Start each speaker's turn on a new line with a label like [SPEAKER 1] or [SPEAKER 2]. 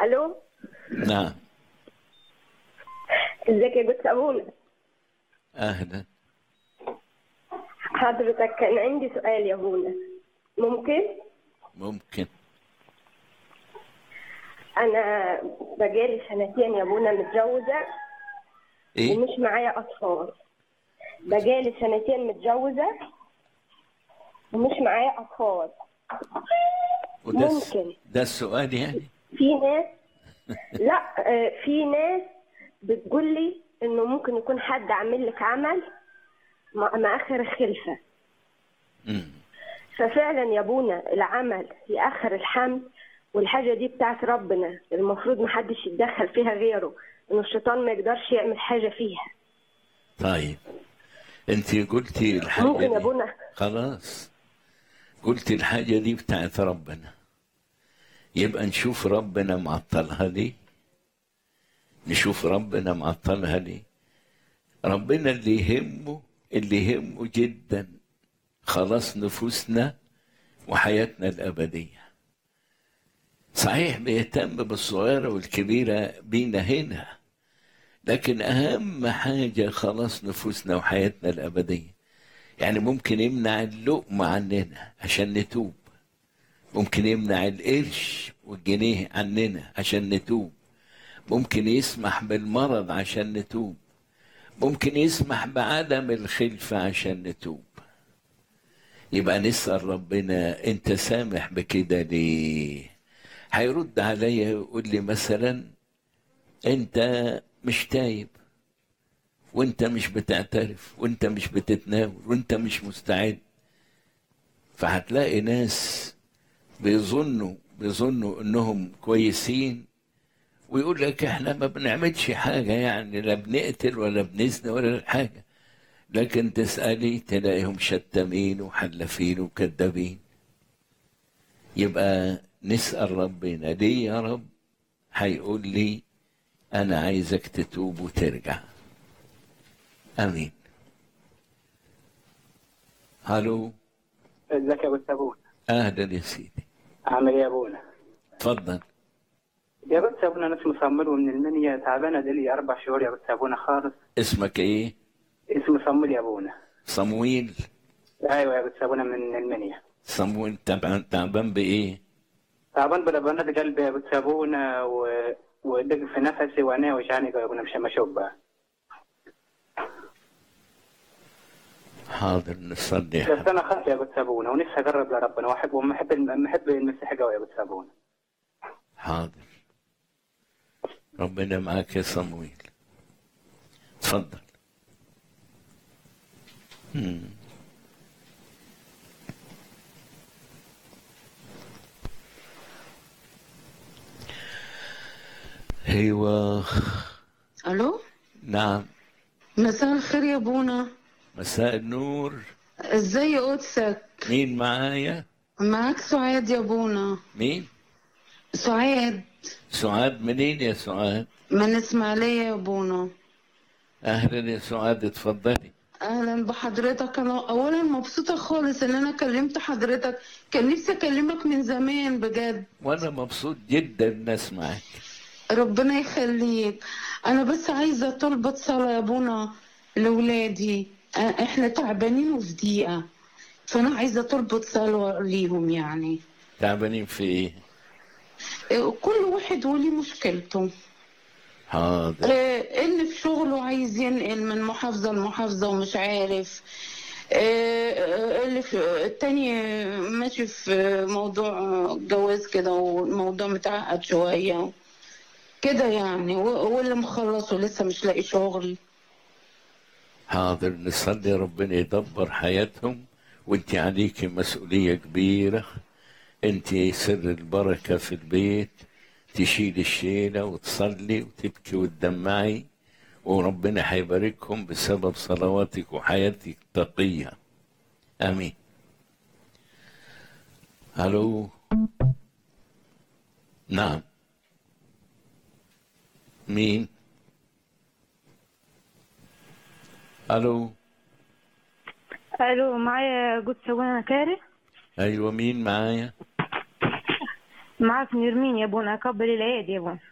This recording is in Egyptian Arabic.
[SPEAKER 1] الو
[SPEAKER 2] نعم
[SPEAKER 1] ازيك يا جثة ابونا
[SPEAKER 2] أهلا
[SPEAKER 1] حضرتك كان عندي سؤال يا ابونا ممكن
[SPEAKER 2] ممكن
[SPEAKER 1] انا بقالي سنتين يا ابونا متجوزه
[SPEAKER 2] إيه
[SPEAKER 1] ومش معايا اطفال بقالي سنتين متجوزه ومش معايا اطفال
[SPEAKER 2] وده الس-
[SPEAKER 1] ممكن.
[SPEAKER 2] ده السؤال يعني
[SPEAKER 1] في ناس لا آه، في ناس بتقول لي انه ممكن يكون حد عامل لك عمل مع مع اخر الخلفه
[SPEAKER 2] مم.
[SPEAKER 1] ففعلا يا ابونا العمل في اخر الحمل والحاجه دي بتاعت ربنا المفروض محدش يتدخل فيها غيره انه الشيطان ما يقدرش يعمل حاجه فيها
[SPEAKER 2] طيب أنت قلتي الحاجة
[SPEAKER 1] ممكن يا
[SPEAKER 2] دي
[SPEAKER 1] ابونا
[SPEAKER 2] خلاص قلتي الحاجة دي بتاعت ربنا يبقى نشوف ربنا معطلها ليه نشوف ربنا معطلها ليه ربنا اللي يهمه اللي يهمه جدا خلاص نفوسنا وحياتنا الأبدية صحيح بيهتم بالصغيرة والكبيرة بينا هنا لكن أهم حاجة خلاص نفوسنا وحياتنا الأبدية يعني ممكن يمنع اللقمة عننا عشان نتوب ممكن يمنع القرش والجنيه عننا عشان نتوب ممكن يسمح بالمرض عشان نتوب ممكن يسمح بعدم الخلفة عشان نتوب يبقى نسأل ربنا انت سامح بكده ليه هيرد عليا يقول لي مثلا انت مش تايب وانت مش بتعترف وانت مش بتتناول وانت مش مستعد فهتلاقي ناس بيظنوا بيظنوا انهم كويسين ويقول لك احنا ما بنعملش حاجة يعني لا بنقتل ولا بنزني ولا حاجة لكن تسألي تلاقيهم شتامين وحلفين وكذابين يبقى نسأل ربنا ليه يا رب هيقول لي أنا عايزك تتوب وترجع امين الو
[SPEAKER 3] ازيك يا ابو السابون
[SPEAKER 2] اهلا يا سيدي
[SPEAKER 3] عامل ايه يا ابونا
[SPEAKER 2] تفضل
[SPEAKER 3] يا ابو السابون انا اسمي صمل ومن المنيا تعبانه دي لي اربع شهور يا ابو السابون خالص
[SPEAKER 2] اسمك ايه
[SPEAKER 3] اسمي صمل يا ابونا
[SPEAKER 2] صمويل
[SPEAKER 3] ايوه يا ابو السابون من المنيا
[SPEAKER 2] صمويل تعبان تعبان بايه
[SPEAKER 3] تعبان بلبنات قلبي يا ابو السابون و... ودق في نفسي وعيني وجعني يا ابونا مش مشوب بقى
[SPEAKER 2] حاضر نصلي يا
[SPEAKER 3] بس
[SPEAKER 2] حبيبي.
[SPEAKER 3] انا خاف يا ابو السابون ونفسي اقرب لربنا واحب ومحب محب المسيح قوي يا ابو السابون
[SPEAKER 2] حاضر ربنا معاك يا صمويل تفضل مم. ايوه
[SPEAKER 4] الو
[SPEAKER 2] نعم
[SPEAKER 4] مساء الخير يا بونا
[SPEAKER 2] مساء النور
[SPEAKER 4] ازاي قدسك
[SPEAKER 2] مين معايا
[SPEAKER 4] معاك سعاد يا بونا
[SPEAKER 2] مين
[SPEAKER 4] سعاد
[SPEAKER 2] سعاد منين يا سعاد
[SPEAKER 4] من اسماعيليه يا بونا
[SPEAKER 2] اهلا يا سعاد اتفضلي
[SPEAKER 4] اهلا بحضرتك انا اولا مبسوطه خالص ان انا كلمت حضرتك كان نفسي اكلمك من زمان بجد
[SPEAKER 2] وانا مبسوط جدا ان اسمعك
[SPEAKER 4] ربنا يخليك انا بس عايزه طلبة صلاة يا بونا لاولادي آه، احنا تعبانين وفي ضيقه فانا عايزه طلبة صلاة ليهم يعني
[SPEAKER 2] تعبانين في ايه
[SPEAKER 4] آه، كل واحد وليه مشكلته
[SPEAKER 2] حاضر
[SPEAKER 4] آه، اللي في شغله عايز ينقل من محافظة لمحافظة ومش عارف آه، آه، اللي في التاني ماشي في موضوع جواز كده والموضوع متعقد شوية كده يعني و- واللي مخلص ولسه مش لاقي شغل
[SPEAKER 2] حاضر نصلي ربنا يدبر حياتهم وانت عليك مسؤولية كبيرة انت سر البركة في البيت تشيل الشيلة وتصلي وتبكي وتدمعي وربنا هيباركهم بسبب صلواتك وحياتك التقية امين الو نعم مين الو
[SPEAKER 5] الو معايا جود سوانا كاري
[SPEAKER 2] ايوه مين معايا
[SPEAKER 5] معك نرمين يا بونا قبل العيد يا بونا